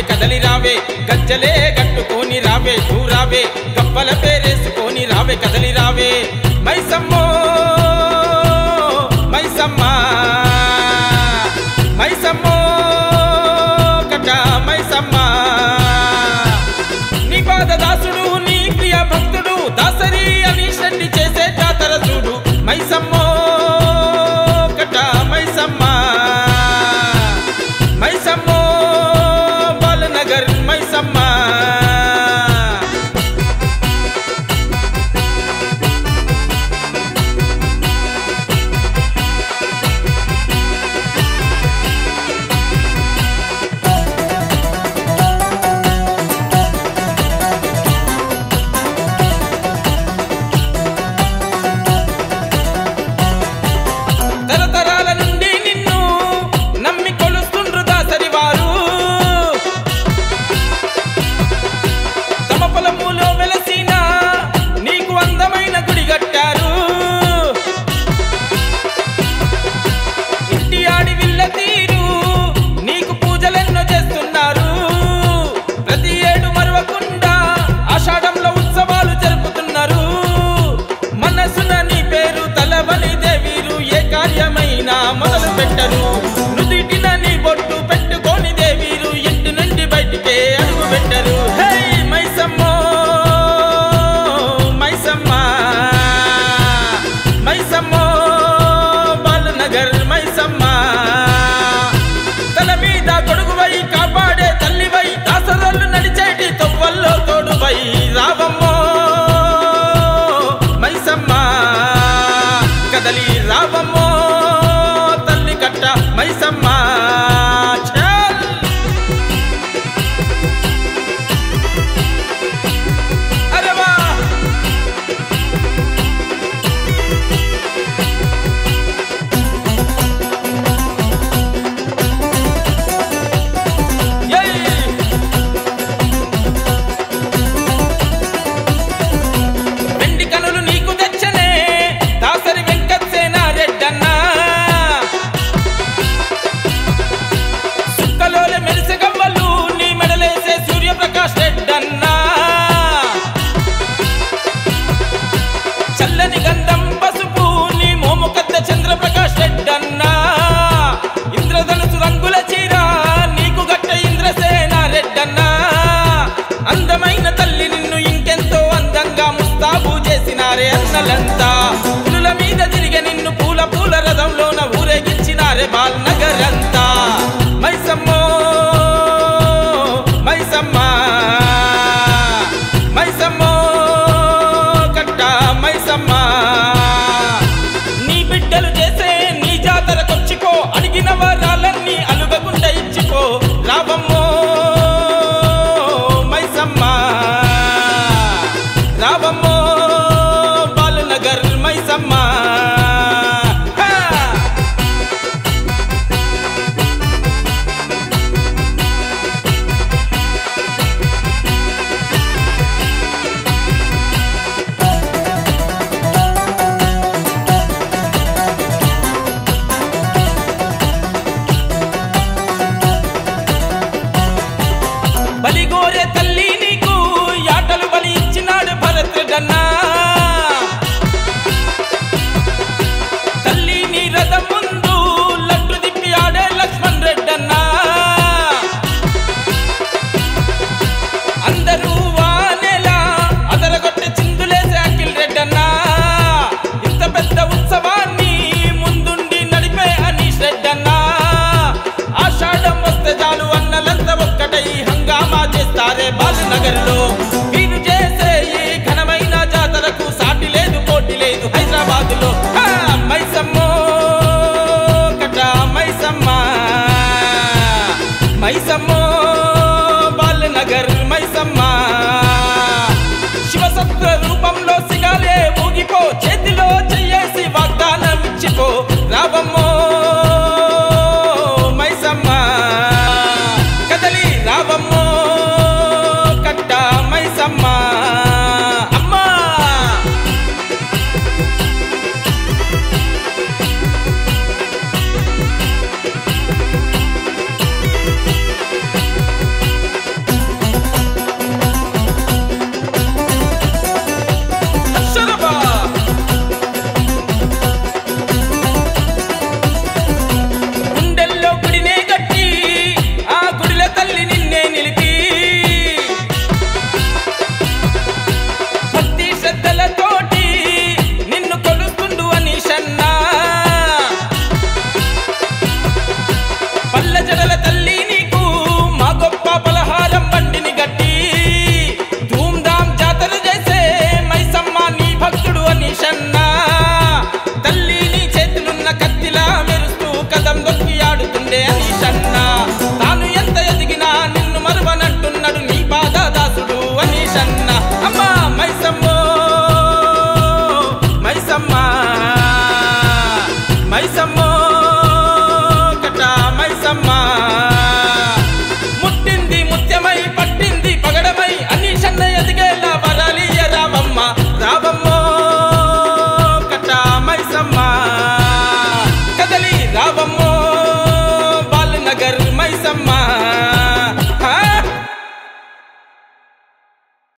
కదలి రావే గజ్జలే గట్టుకొని రావే దూరావే కప్పల పేరేసుకొని రావే కదలి రావే మైసమ్మో మైసమ్మ మైసమ్మో కట మైసమ్మ నీ పాద దాసుడు నీ ప్రియ భక్తుడు దాసరి అని శండి చేసే జాతర చూడు మైసమ్మో కట మైసమ్మ మైసమ్మో బాలనగర్ మైసమ్మ తరతరాల నుండి నిన్ను నమ్మి కొలుస్తుండ్రు దాసరి వారు తమ పొలములో వెలసిన నీకు అందమైన గుడి కట్టారు ఇంటి ఆడి విల్ల తీరు నీకు పూజలెన్నో చేస్తున్నారు ప్రతి ఏడు మరవకుండా ఆషాఢంలో ఉత్సవాలు జరుపుతున్నారు మనసున నీ పేరు తలవని దేవీరు ఏ కార్యమైనా మొదలు పెట్టరు నుదిటిన నీ బొట్టు పెట్టుకొని దేవీరు ఇంటి నుండి బయటికే అడుగు పెట్టరు హే మైసమ్మో మైసమ్మ మైసమ్మో బాలనగర్ మైసమ్మ తల మీద గొడుగువై కాపాడే తల్లివై దాసరోళ్ళు నడిచేటి తొవ్వల్లో తోడువై రావమ్మో మైసమ్మ కదలి రావమ్మో తల్లి కట్ట మైసమ్మ ఛల్! అరే వా ఏయ్! వెండి కనులు నీకు తెచ్చనే దాసరి వెంకటసేన రెడ్డన్నా సుక్కలోలే మెరిసే గవ్వలు నీ మెడలేసే సూర్యప్రకాష్ రెడ్డన్నా చల్లని గంధం పసుపు నీ మోము కద్ద చంద్రప్రకాష్ రెడ్డన్నా ఇంద్రధనుసు రంగుల చీర నీకు గట్ట ఇంద్రసేన రెడ్డన్నా అందమైన తల్లి నిన్ను ఇంకెంతో అందంగా ముస్తాబు చేసినారే అన్నలంతా పులుల మీద తిరిగే నిన్ను పూల పూల రథంలోన ఊరేగించినారే బాల్నగర్ అంతా మైసమ్మో మైసమ్మ మైసమ్మో కట్ట మైసమ్మ నీ బిడ్డలు చేసే నీ జాతరకొచ్చిపో అడిగిన వరాలన్నీ అలుగకుండా ఇచ్చిపో రావమ్మో మైసమ్మ రావమ్మో బాలునగర్ మైసమ్మ హా! బలిగోరే తల్లి నీకు యాటలు బలి ఇచ్చినాడు భరతుడన్నా తల్లి నీ రథం ముందు లడ్డు తిప్పి ఆడే లక్ష్మణ్ రెడ్డన్నా అందరూ వానెలా అదరగొట్టి చిందులేసే అఖిల్ రెడ్డన్నా ఇంత పెద్ద ఉత్సవాన్ని ముందుండి నడిపే అనీష్ రెడ్డన్నా ఆషాఢం వస్తే చాలు అన్నలంతా ఒక్కటై హంగామా చేస్తారే బాలనగర్లో వీరు చేసే ఈ ఘనమైన జాతరకు సాటి లేదు పోటీ లేదు హైదరాబాద్ లో మైసమ్మో కట మైసమ్మ మైసమ్మో బాలనగర్ మైసమ్మ శివసత్వ రూపంలో సిగాలే ఊగిపో చేతిలో చెయ్యేసి వాగ్దానం ఇచ్చిపో రావమ్మో మైసమ్మ కదలి రావమ్మో కట్ట మైసమ్మ అమ్మా రామమ్మో